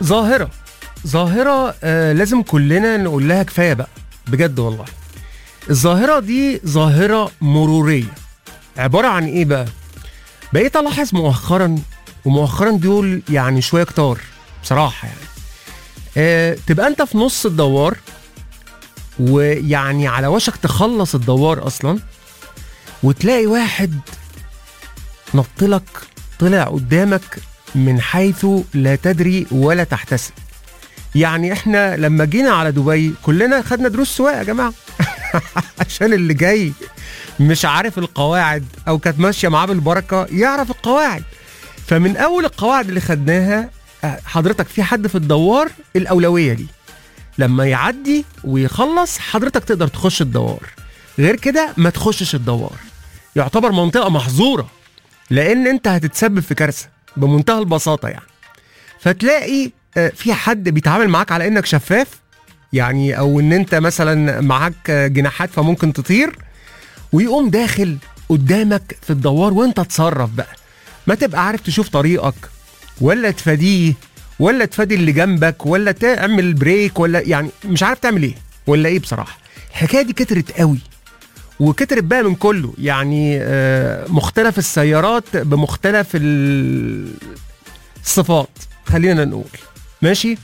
ظاهره ظاهره آه لازم كلنا نقول لها كفايه بقى بجد والله الظاهره دي ظاهره مروريه عباره عن ايه بقى بقيت الاحظ مؤخرا ومؤخرا دول يعني شويه كتار بصراحه يعني آه تبقى انت في نص الدوار ويعني على وشك تخلص الدوار اصلا وتلاقي واحد نطلك طلع قدامك من حيث لا تدري ولا تحتسب يعني احنا لما جينا على دبي كلنا خدنا دروس سواقه يا جماعه عشان اللي جاي مش عارف القواعد او كانت ماشيه معاه بالبركه يعرف القواعد فمن اول القواعد اللي خدناها آه، حضرتك في حد في الدوار الاولويه دي لما يعدي ويخلص حضرتك تقدر تخش الدوار غير كده ما تخشش الدوار يعتبر منطقه محظوره لان انت هتتسبب في كارثه بمنتهى البساطه يعني فتلاقي آه، في حد بيتعامل معاك على انك شفاف يعني او ان انت مثلا معاك آه، جناحات فممكن تطير ويقوم داخل قدامك في الدوار وانت تصرف بقى ما تبقى عارف تشوف طريقك ولا تفاديه ولا تفادي اللي جنبك ولا تعمل بريك ولا يعني مش عارف تعمل ايه ولا ايه بصراحه الحكايه دي كترت قوي وكترت بقى من كله يعني آه، مختلف السيارات بمختلف ال- الصفات خلينا نقول ماشي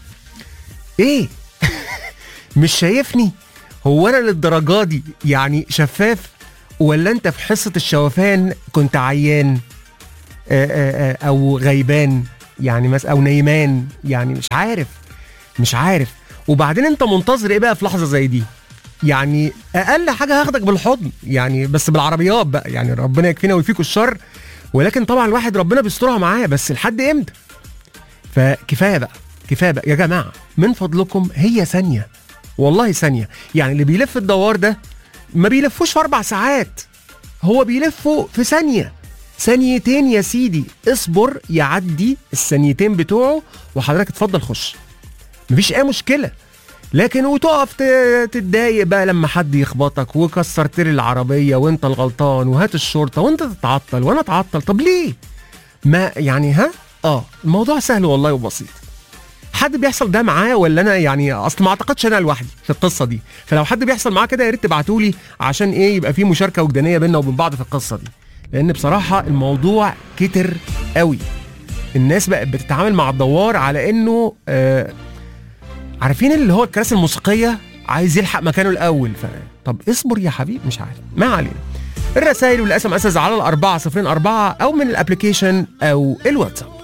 ايه مش شايفني هو انا للدرجه دي يعني شفاف ولا انت في حصه الشوفان كنت عيان آه، آه، آه، او غيبان يعني مثلا او نيمان يعني مش عارف مش عارف وبعدين انت منتظر ايه بقى في لحظه زي دي يعني اقل حاجه هاخدك بالحضن يعني بس بالعربيات بقى يعني ربنا يكفينا ويفيكوا الشر ولكن طبعا الواحد ربنا بيسترها معاه بس لحد امتى فكفايه بقى كفايه بقى يا جماعه من فضلكم هي ثانيه والله ثانيه يعني اللي بيلف الدوار ده ما بيلفوش في اربع ساعات هو بيلفه في ثانيه ثانيتين يا سيدي اصبر يعدي الثانيتين بتوعه وحضرتك اتفضل خش مفيش اي مشكله لكن وتقف ت- تتضايق بقى لما حد يخبطك وكسرت لي العربيه وانت الغلطان وهات الشرطه وانت تتعطل وانا اتعطل طب ليه ما يعني ها اه الموضوع سهل والله وبسيط حد بيحصل ده معاه ولا انا يعني اصل ما اعتقدش انا لوحدي في القصه دي فلو حد بيحصل معاه كده يا ريت تبعتوا لي عشان ايه يبقى في مشاركه وجدانيه بيننا وبين بعض في القصه دي لان بصراحه الموضوع كتر قوي الناس بقت بتتعامل مع الدوار على انه آه عارفين اللي هو الكراسي الموسيقيه عايز يلحق مكانه الاول ف... طب اصبر يا حبيبي مش عارف ما علينا الرسائل والاس ام اس على الأربعة صفرين أربعة أو من الأبليكيشن أو الواتساب